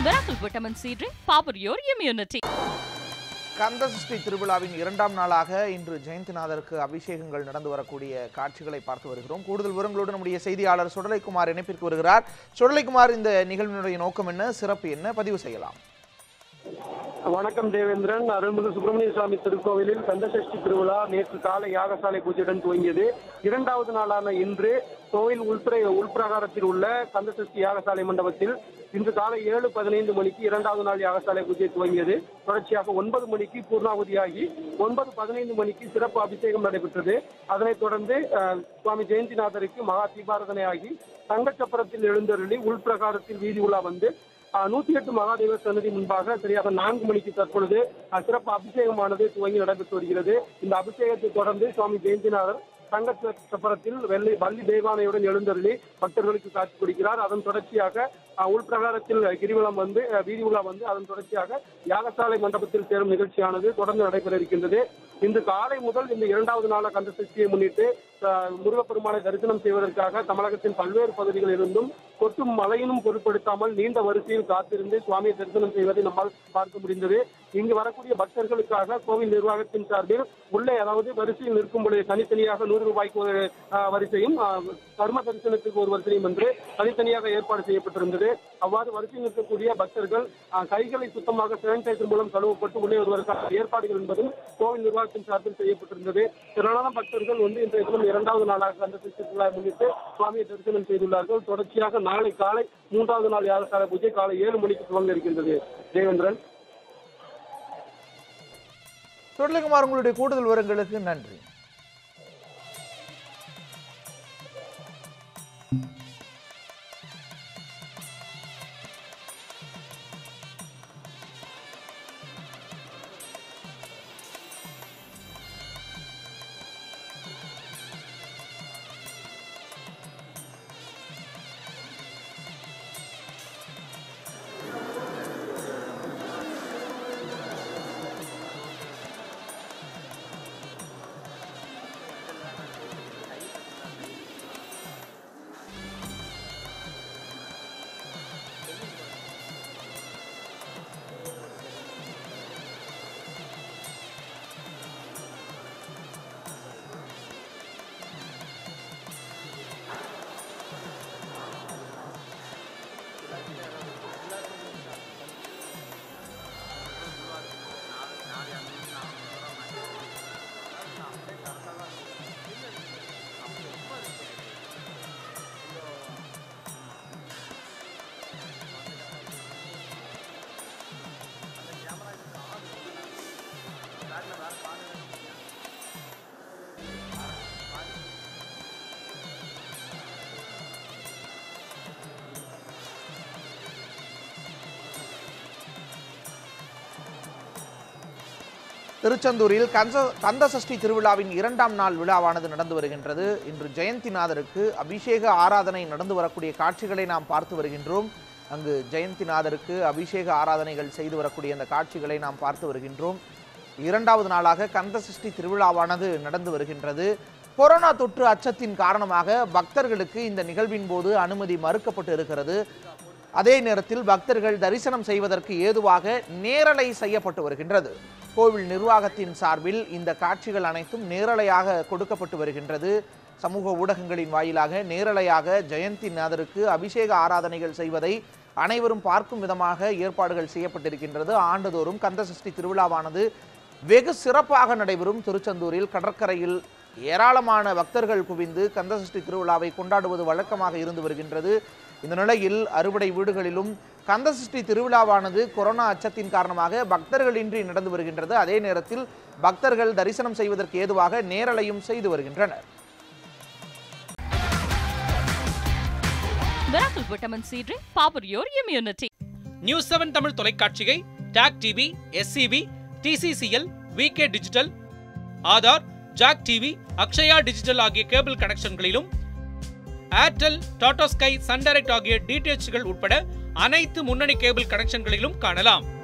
Miracle Vitamin C Drink, power your immunity. Kandasashti திருவிழாவின் இரண்டாம் நாளாக இன்று ஜெயந்திநாதருக்கு அபிஷேகங்கள் நடந்து வரக்கூடிய காட்சிகளை பார்த்து வருகிறோம் கூடுதல் விவரங்களோடு நம்முடைய செய்தியாளர் சுடலைக்குமார் இணைப்பிற்கு வருகிறார் சுடலைக்குமார் இந்த நிகழ்வினுடைய நோக்கம் என்ன சிறப்பு என்ன பதிவு செய்யலாம் வணக்கம் தேவேந்திரன் அருள்மிகு சுப்பிரமணிய சுவாமி திருக்கோவிலில் கந்தசஷ்டி திருவிழா நேற்று காலை யாகசாலை பூஜையுடன் துவங்கியது இரண்டாவது நாளான இன்று கோவில் உள்துறை உள்பிரகாரத்தில் உள்ள கந்தசஷ்டி யாகசாலை மண்டபத்தில் இன்று காலை ஏழு பதினைந்து மணிக்கு இரண்டாவது நாள் யாகசாலை பூஜை துவங்கியது தொடர்ச்சியாக ஒன்பது மணிக்கு பூர்ணாகுதியாகி ஒன்பது பதினைந்து மணிக்கு சிறப்பு அபிஷேகம் நடைபெற்றது அதனைத் தொடர்ந்து அஹ், சுவாமி ஜெயந்திநாதருக்கு மகா தீபாரதனை ஆகி தங்கச்சப்பரத்தில் எழுந்தருளி உள்பிரகாரத்தில் வீதி உலா வந்து நூத்தி எட்டு மகாதேவ சன்னதி முன்பாக சரியாக நான்கு மணிக்கு தற்பொழுது அஹ், சிறப்பு அபிஷேகமானது துவங்கி நடைபெற்று வருகிறது இந்த அபிஷேகத்தை தொடர்ந்து சுவாமி ஜெயந்திநாதர் தங்க சப்பரத்தில் வெள்ளி வள்ளி தேவானையுடன் எழுந்தருளி பக்தர்களுக்கு காட்சி கொடுக்கிறார் அதன் தொடர்ச்சியாக அஹ், உள்பிரகாரத்தில் கிரிவலம் வந்து அஹ், வீதி உலா வந்து அதன் தொடர்ச்சியாக யாகசாலை மண்டபத்தில் சேரும் நிகழ்ச்சியானது தொடர்ந்து நடைபெற இருக்கின்றது இன்று காலை முதல் இந்த இரண்டாவது நாள கந்த சஷ்டியை முன்னிட்டு அஹ், முருகப்பெருமானை தரிசனம் செய்வதற்காக தமிழகத்தின் பல்வேறு பகுதிகளில் இருந்தும் கொட்டும் மழையினும் பொருட்படுத்தாமல் நீண்ட வரிசையில் காத்திருந்து சுவாமியை தரிசனம் செய்வதை நம்மால் பார்க்க முடிந்தது இங்கு வரக்கூடிய பக்தர்களுக்காக கோவில் நிர்வாகத்தின் சார்பில் உள்ளே அதாவது வரிசையில் நிற்கும் பொழுது தனித்தனியாக நூறு ரூபாய்க்கு ஒரு அஹ், வரிசையும் அஹ், கர்ம தரிசனத்துக்கு ஒரு வரிசையும் என்று தனித்தனியாக ஏற்பாடு செய்யப்பட்டிருந்தது அவ்வாறு வரிசையில் நிற்கக்கூடிய பக்தர்கள் அஹ், கைகளை சுத்தமாக சானிடைசர் மூலம் கழுவப்பட்டு உள்ளே வருவதற்கான ஏற்பாடுகள் என்பதும் கோவில் நிர்வாகத்தின் சார்பில் செய்யப்பட்டிருந்தது திரளான பக்தர்கள் வந்து இன்றைய தினம் இரண்டாவது நாளாக அந்த திருவிழா முன்னிட்டு சுவாமியை தரிசனம் செய்துள்ளார்கள் தொடர்ச்சியாக நாளை காலை மூன்றாவது நாள் யாகசாலை பூஜை காலை ஏழு மணிக்கு துவங்க இருக்கின்றது தேவேந்திரன் சுடலைக்குமார் உங்களுடைய கூடுதல் விவரங்களுக்கு நன்றி திருச்செந்தூரில் கந்த கந்தசஷ்டி திருவிழாவின் இரண்டாம் நாள் விழாவானது நடந்து வருகின்றது இன்று ஜெயந்திநாதருக்கு அபிஷேக ஆராதனை நடந்து வரக்கூடிய காட்சிகளை நாம் பார்த்து வருகின்றோம் அங்கு ஜெயந்திநாதருக்கு அபிஷேக ஆராதனைகள் செய்து வரக்கூடிய அந்த காட்சிகளை நாம் பார்த்து வருகின்றோம் இரண்டாவது நாளாக கந்தசஷ்டி திருவிழாவானது நடந்து வருகின்றது கொரோனா தொற்று அச்சத்தின் காரணமாக பக்தர்களுக்கு இந்த நிகழ்வின் போது அனுமதி மறுக்கப்பட்டு இருக்கிறது அதே நேரத்தில் பக்தர்கள் தரிசனம் செய்வதற்கு ஏதுவாக நேரலை செய்யப்பட்டு வருகின்றது கோவில் நிர்வாகத்தின் சார்பில் இந்த காட்சிகள் அனைத்தும் நேரலையாக கொடுக்கப்பட்டு வருகின்றது சமூக ஊடகங்களின் வாயிலாக நேரலையாக ஜெயந்திநாதருக்கு அபிஷேக ஆராதனைகள் செய்வதை அனைவரும் பார்க்கும் விதமாக ஏற்பாடுகள் செய்யப்பட்டிருக்கின்றது ஆண்டுதோறும் கந்தசஷ்டி திருவிழாவானது வெகு சிறப்பாக நடைபெறும் திருச்செந்தூரில் கடற்கரையில் ஏராளமான பக்தர்கள் குவிந்து கந்தசஷ்டி திருவிழாவை கொண்டாடுவது வழக்கமாக இருந்து வருகின்றது இந்த நிலையில் அறுபடை வீடுகளிலும் கந்தசஷ்டி திருவிழாவானது கொரோனா அச்சத்தின் காரணமாக பக்தர்களின்றி நடந்து வருகின்றது அதே நேரத்தில் பக்தர்கள் தரிசனம் செய்வதற்கு ஏதுவாக நேரலையும் செய்து வருகின்றனர் Miracle Vitamin C Drink, power your immunity. News seven Tamil தொலைக்காட்சியை TAC TV SCV TCCL VK digital Aadhaar jack TV Akshaya digital ஆகிய கேபிள் கனெக்ஷன்களிலும் Airtel Tata sky sun direct ஆகிய டிடிஎச்கள் உட்பட அனைத்து முன்னணி கேபிள் கனெக்ஷன்களிலும் காணலாம்